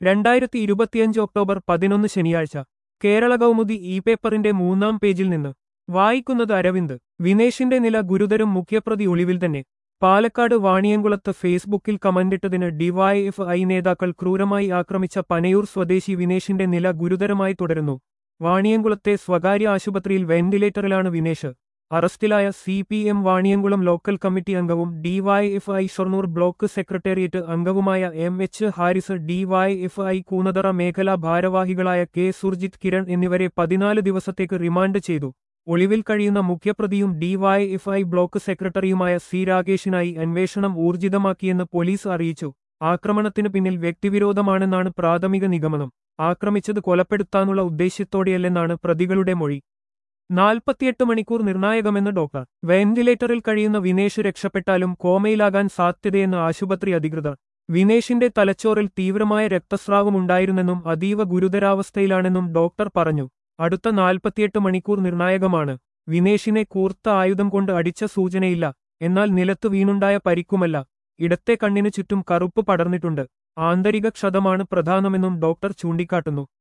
രണ്ടായിരത്തി ഇരുപത്തിയഞ്ച് ഒക്ടോബർ പതിനൊന്ന് ശനിയാഴ്ച കേരള കൗമുദി ഇ പേപ്പറിന്റെ മൂന്നാം പേജിൽ നിന്ന് വായിക്കുന്നത് അരവിന്ദ് വിനേഷിന്റെ നില ഗുരുതരം മുഖ്യപ്രതി ഒളിവിൽ തന്നെ പാലക്കാട് വാണിയംകുളത്ത് ഫേസ്ബുക്കിൽ കമന്റിട്ടതിന് ഡിവൈഎഫ് ഐ നേതാക്കൾ ക്രൂരമായി ആക്രമിച്ച പനയൂർ സ്വദേശി വിനേഷിന്റെ നില ഗുരുതരമായി തുടരുന്നു വാണിയംകുളത്തെ സ്വകാര്യ ആശുപത്രിയിൽ വെന്റിലേറ്ററിലാണ് വിനേഷ് അറസ്റ്റിലായ C P M Vaniyamkulam local committee അംഗവും ഡിവൈഎഫ്ഐ ഷൊർണൂർ ബ്ലോക്ക് സെക്രട്ടേറിയറ്റ് അംഗവുമായ M H Haris DYFI Koonathara മേഖലാ ഭാരവാഹികളായ കെ സുർജിത് കിരൺ എന്നിവരെ പതിനാല് ദിവസത്തേക്ക് റിമാൻഡ് ചെയ്തു ഒളിവിൽ കഴിയുന്ന മുഖ്യപ്രതിയും ഡിവൈഎഫ്ഐ ബ്ലോക്ക് സെക്രട്ടറിയുമായ സി രാകേഷിനായി അന്വേഷണം ഊർജിതമാക്കിയെന്ന് പോലീസ് അറിയിച്ചു ആക്രമണത്തിന് പിന്നിൽ വ്യക്തിവിരോധമാണെന്നാണ് പ്രാഥമിക നിഗമനം ആക്രമിച്ചത് കൊലപ്പെടുത്താനുള്ള ഉദ്ദേശ്യത്തോടെയല്ലെന്നാണ് പ്രതികളുടെ മൊഴി നാൽപ്പത്തിയെട്ട് മണിക്കൂർ നിർണായകമെന്ന് ഡോക്ടർ വെന്റിലേറ്ററിൽ കഴിയുന്ന വിനേഷ് രക്ഷപ്പെട്ടാലും കോമയിലാകാൻ സാധ്യതയെന്ന് ആശുപത്രി അധികൃതർ വിനേഷിന്റെ തലച്ചോറിൽ തീവ്രമായ രക്തസ്രാവമുണ്ടായിരുന്നെന്നും അതീവ ഗുരുതരാവസ്ഥയിലാണെന്നും ഡോക്ടർ പറഞ്ഞു അടുത്ത നാൽപ്പത്തിയെട്ട് മണിക്കൂർ നിർണായകമാണ് വിനേഷിനെ കൂർത്ത ആയുധം കൊണ്ട് അടിച്ച സൂചനയില്ല എന്നാൽ നിലത്ത് വീണുണ്ടായ പരിക്കുമല്ല ഇടത്തെ കണ്ണിനു ചുറ്റും കറുപ്പ് പടർന്നിട്ടുണ്ട് ആന്തരിക ക്ഷതമാണ് പ്രധാനമെന്നും ഡോക്ടർ ചൂണ്ടിക്കാട്ടുന്നു